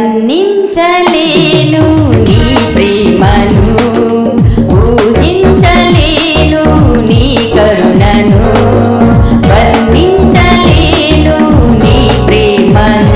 వర్ణించలేను నీ ప్రేమను ఊహించలేను నీ కరుణను వర్ణించలేను నీ ప్రేమను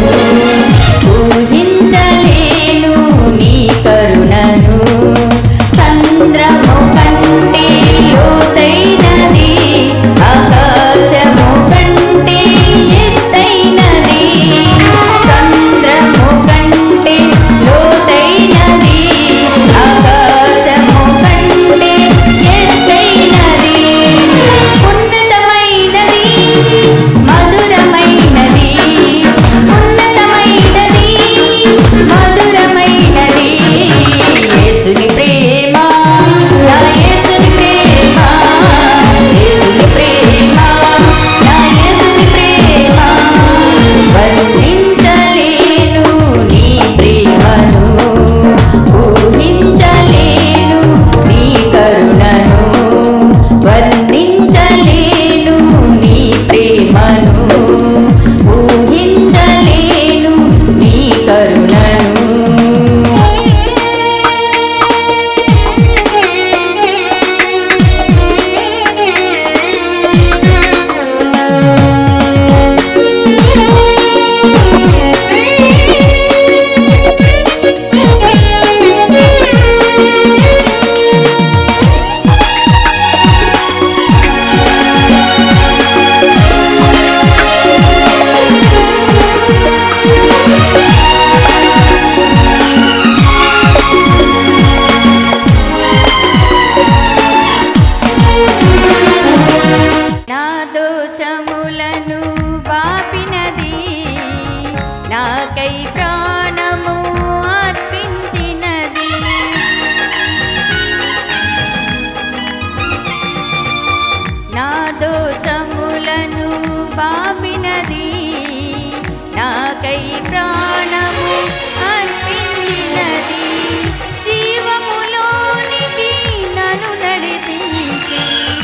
ఊహించలేను నీ కరుణను సంద్రము కంటే లోతైనది ఆకాశము కంటే ఎత్తైనది చంద్రము కంటే లోతైనది ఆకాశము కంటే ఎత్తైనది ఉన్నతమైనది మధురమైనది ఉన్నతమైనది మధురమైనది యేసుని ప్రేమ నా యేసుని ప్రేమ యేసుని ప్రేమ నా యేసుని ప్రేమ వర్ణించలేను నీ ప్రేమను ఊహించలేను నీ కరుణను వర్ణించలేను నీ ప్రేమను ఊహించలేను నీ కరుణను నా దోషములను బాపినది నాకై ప్రాణము అర్పించినది నా దోషములను బాపినది నాకై ప్రాణము అర్పించినది జీవములోనికి నన్ను నడిపించి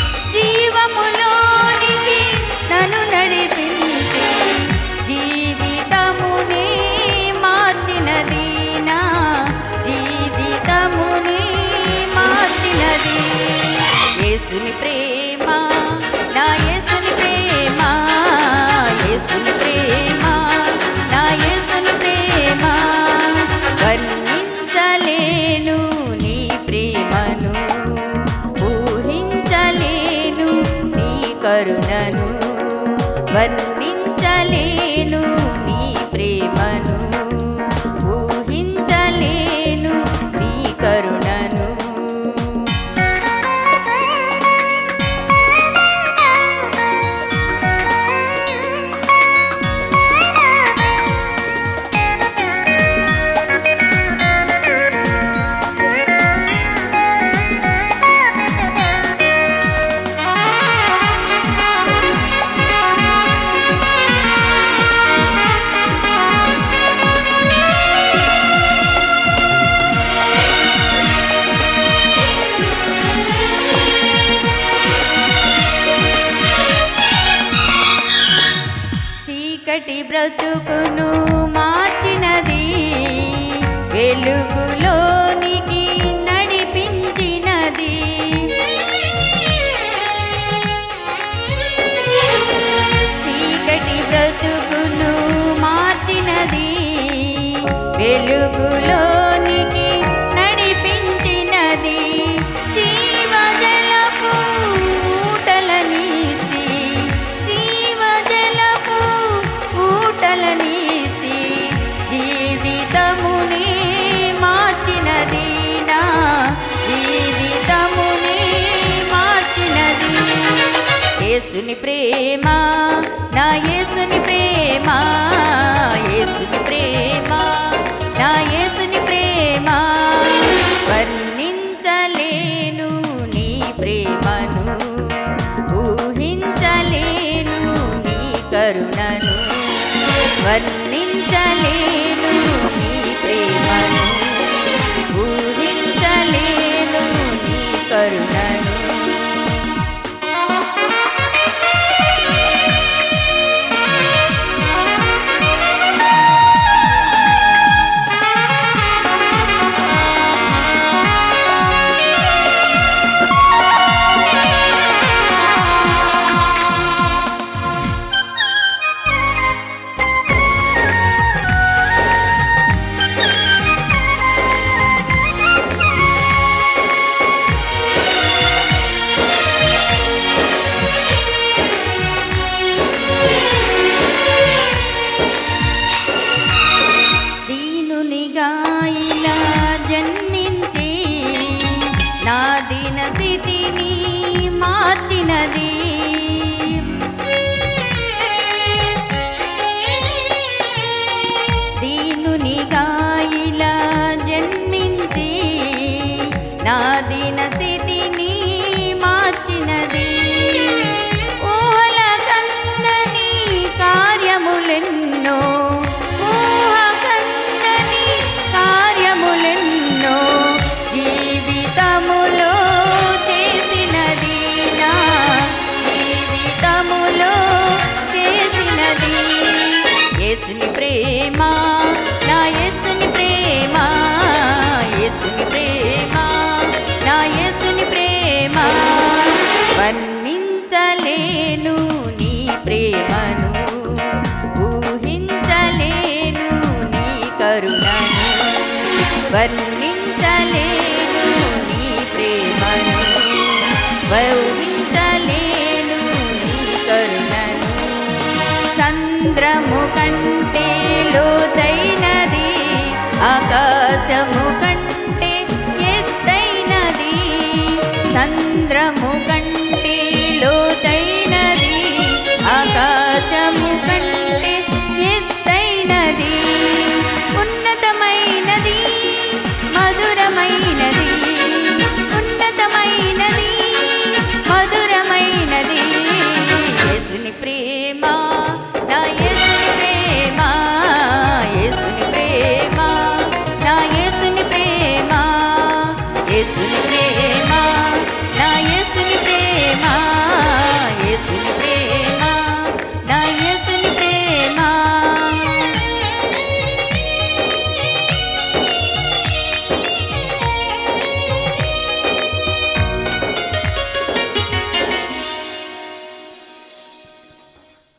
జీవములోనికి నన్ను నడిపించి జీవితమునే మార్చినది నా జీవితమునే మార్చినది యేసుని ప్రేమ నా యేసుని ప్రేమ యేసుని ప్రేమ నా యేసుని ప్రేమ వర్ణించలేను నీ ప్రేమను ఊహించలేను నీ కరుణను వర్ణించలేను నీ ప్రేమను ఊహించలేను నీ కరుణను చీకటి బ్రతుకును మార్చినది వెలుగులోనికి నడిపించినది చీకటి బ్రతుకును మార్చినది వెలుగులోనికి నడిపించినది జీవజలపు ఊటలనిచి జీవజలపు ఊటలనిచి జీవితముని మార్చినది నా జీవితముని మార్చినది యేసుని ప్రేమ నా యేసుని ప్రేమ యేసుని ప్రేమ నా యేసుని ప్రేమ వర్ణించలేను నీ ప్రేమను ఊహించలేను నీ కరుణను వర్ణించలేను నీ ప్రేమను ఊహించలేను నీ కరుణను దీనునిగా ఇలా జన్మించి నా దిన స్థితిని మార్చినది దీనునిగా ఇలా జన్మించి నా దిన స్థితిని మార్చినది ఊహల కందని కార్యములెన్నో ఊహ కందని కార్యములెన్నో జీవితములో చేసినది నా జీవితములో చేసినది యేసుని ప్రేమ నా యేసుని ప్రేమ యేసుని ప్రేమ నా యేసుని ప్రేమ వర్ణించలేను నీ ప్రేమను ఊహించలేను నీ కరుణను వర్ణించలేను నీ ప్రేమను ఊహించలేను నీ కరుణను చంద్రము కంటే లోతైనది ఆకాశము కంటే ఎత్తైనది చంద్రము కంటే లోతైనది ఆకాశము కంటే ఎత్తైనది ఉన్నతమైనది మధురమైనది ఉన్నతమైనది మధురమైనది యేసుని ప్రేమ